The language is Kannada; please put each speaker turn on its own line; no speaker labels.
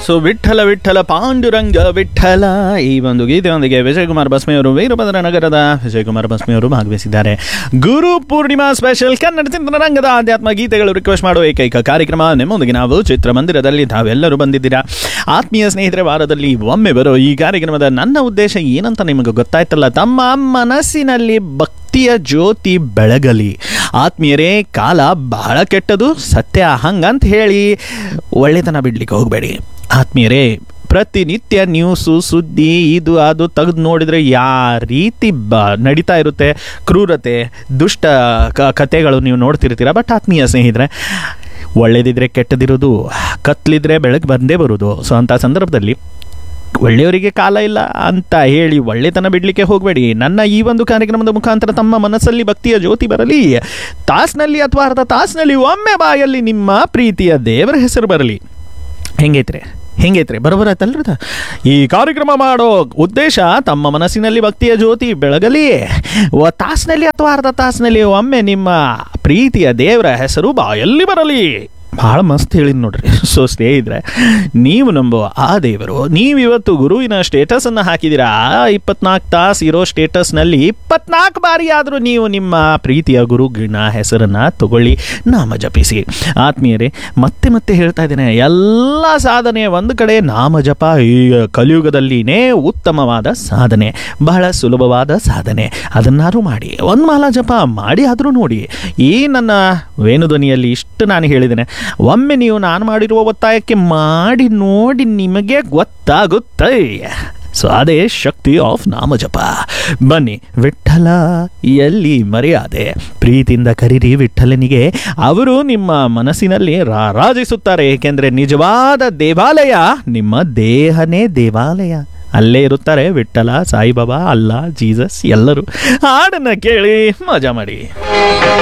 ಸೊ ವಿಠಲ ವಿಠಲ ಪಾಂಡುರಂಗ ವಿಠಲ ಈ ಒಂದು ಗೀತೆಯೊಂದಿಗೆ ವಿಜಯಕುಮಾರ್ ಬಸ್ಮಿಯವರು ವೀರಭದ್ರ ನಗರದ ವಿಜಯಕುಮಾರ್ ಬಸ್ಮಿಯವರು ಭಾಗವಹಿಸಿದ್ದಾರೆ ಗುರು ಪೂರ್ಣಿಮಾ ಸ್ಪೆಷಲ್ ಕನ್ನಡ ಚಿತ್ರರಂಗದ ಆಧ್ಯಾತ್ಮ ಗೀತೆಗಳು ರಿಕ್ವೆಸ್ಟ್ ಮಾಡುವ ಏಕೈಕ ಕಾರ್ಯಕ್ರಮ ನಿಮ್ಮೊಂದಿಗೆ ನಾವು ಚಿತ್ರಮಂದಿರದಲ್ಲಿ ತಾವೆಲ್ಲರೂ ಬಂದಿದ್ದೀರಾ ಆತ್ಮೀಯ ಸ್ನೇಹಿತರೆ ವಾರದಲ್ಲಿ ಒಮ್ಮೆ ಬರೋ ಈ ಕಾರ್ಯಕ್ರಮದ ನನ್ನ ಉದ್ದೇಶ ಏನಂತ ನಿಮಗೆ ಗೊತ್ತಾಯ್ತಲ್ಲ ತಮ್ಮ ಮನಸ್ಸಿನಲ್ಲಿ ಭಕ್ತಿಯ ಜ್ಯೋತಿ ಬೆಳಗಲಿ ಆತ್ಮೀಯರೇ ಕಾಲ ಬಹಳ ಕೆಟ್ಟದು ಸತ್ಯ ಹಂಗಂತ ಹೇಳಿ ಒಳ್ಳೆತನ ಬಿಡ್ಲಿಕ್ಕೆ ಹೋಗಬೇಡಿ ಆತ್ಮೀಯರೇ ಪ್ರತಿನಿತ್ಯ ನ್ಯೂಸು ಸುದ್ದಿ ಇದು ಅದು ತೆಗೆದು ನೋಡಿದರೆ ಯಾವ ರೀತಿ ಬ ನಡೀತಾ ಇರುತ್ತೆ ಕ್ರೂರತೆ ದುಷ್ಟ ಕ ಕಥೆಗಳು ನೀವು ನೋಡ್ತಿರ್ತೀರ ಬಟ್ ಆತ್ಮೀಯ ಸ್ನೇಹಿತರೆ ಒಳ್ಳೇದಿದ್ರೆ ಕೆಟ್ಟದಿರೋದು ಕತ್ಲಿದ್ರೆ ಬೆಳಗ್ಗೆ ಬಂದೇ ಬರೋದು ಸೊ ಅಂಥ ಸಂದರ್ಭದಲ್ಲಿ ಒಳ್ಳೆಯವರಿಗೆ ಕಾಲ ಇಲ್ಲ ಅಂತ ಹೇಳಿ ಒಳ್ಳೆತನ ಬಿಡಲಿಕ್ಕೆ ಹೋಗಬೇಡಿ ನನ್ನ ಈ ಒಂದು ಕಾರ್ಯಕ್ರಮದ ಮುಖಾಂತರ ತಮ್ಮ ಮನಸ್ಸಲ್ಲಿ ಭಕ್ತಿಯ ಜ್ಯೋತಿ ಬರಲಿ ತಾಸ್ನಲ್ಲಿ ಅಥವಾ ಅರ್ಧ ತಾಸ್ನಲ್ಲಿ ಒಮ್ಮೆ ಬಾಯಲ್ಲಿ ನಿಮ್ಮ ಪ್ರೀತಿಯ ದೇವರ ಹೆಸರು ಬರಲಿ ಹೆಂಗೈತ್ರಿ ಹೆಂಗೈತ್ರಿ ಬರೋಬರತ್ತಲ್ರದ ಈ ಕಾರ್ಯಕ್ರಮ ಮಾಡೋ ಉದ್ದೇಶ ತಮ್ಮ ಮನಸ್ಸಿನಲ್ಲಿ ಭಕ್ತಿಯ ಜ್ಯೋತಿ ಬೆಳಗಲಿ ಒ ತಾಸಿನಲ್ಲಿ ಅಥವಾ ಅರ್ಧ ತಾಸಿನಲ್ಲಿ ಒಮ್ಮೆ ನಿಮ್ಮ ಪ್ರೀತಿಯ ದೇವರ ಹೆಸರು ಬಾಯಲ್ಲಿ ಬರಲಿ ಭಾಳ ಮಸ್ತ್ ಹೇಳಿದ್ ನೋಡ್ರಿ ಸೊ ಸ್ನೇಹಿತರೆ ನೀವು ನಂಬುವ ಆ ದೇವರು ನೀವಿವತ್ತು ಗುರುವಿನ ಸ್ಟೇಟಸನ್ನು ಹಾಕಿದ್ದೀರಾ ಇಪ್ಪತ್ನಾಲ್ಕು ತಾಸು ಇರೋ ಸ್ಟೇಟಸ್ನಲ್ಲಿ ಇಪ್ಪತ್ನಾಲ್ಕು ಬಾರಿ ಆದರೂ ನೀವು ನಿಮ್ಮ ಪ್ರೀತಿಯ ಗುರುಗಿನ ಹೆಸರನ್ನು ತಗೊಳ್ಳಿ ನಾಮ ಜಪಿಸಿ ಆತ್ಮೀಯರೇ ಮತ್ತೆ ಮತ್ತೆ ಹೇಳ್ತಾ ಇದ್ದೇನೆ ಎಲ್ಲ ಸಾಧನೆ ಒಂದು ಕಡೆ ನಾಮ ಜಪ ಈ ಕಲಿಯುಗದಲ್ಲಿನೇ ಉತ್ತಮವಾದ ಸಾಧನೆ ಬಹಳ ಸುಲಭವಾದ ಸಾಧನೆ ಅದನ್ನಾರು ಮಾಡಿ ಒಂದು ಮಾಲ ಜಪ ಮಾಡಿ ಆದರೂ ನೋಡಿ ಈ ನನ್ನ ವೇಣುಧ್ವನಿಯಲ್ಲಿ ಇಷ್ಟು ನಾನು ಹೇಳಿದ್ದೇನೆ ಒಮ್ಮೆ ನೀವು ನಾನು ಮಾಡಿರುವ ಒತ್ತಾಯಕ್ಕೆ ಮಾಡಿ ನೋಡಿ ನಿಮಗೆ ಗೊತ್ತಾಗುತ್ತೆ ಸೊ ಅದೇ ಶಕ್ತಿ ಆಫ್ ನಾಮಜಪ ಬನ್ನಿ ವಿಠಲ ಎಲ್ಲಿ ಮರ್ಯಾದೆ ಪ್ರೀತಿಯಿಂದ ಕರೀರಿ ವಿಠಲನಿಗೆ ಅವರು ನಿಮ್ಮ ಮನಸ್ಸಿನಲ್ಲಿ ರಾರಾಜಿಸುತ್ತಾರೆ ಏಕೆಂದರೆ ನಿಜವಾದ ದೇವಾಲಯ ನಿಮ್ಮ ದೇಹನೇ ದೇವಾಲಯ ಅಲ್ಲೇ ಇರುತ್ತಾರೆ ವಿಠಲ ಸಾಯಿಬಾಬಾ ಅಲ್ಲ ಜೀಸಸ್ ಎಲ್ಲರೂ ಹಾಡನ್ನು ಕೇಳಿ ಮಜಾ ಮಾಡಿ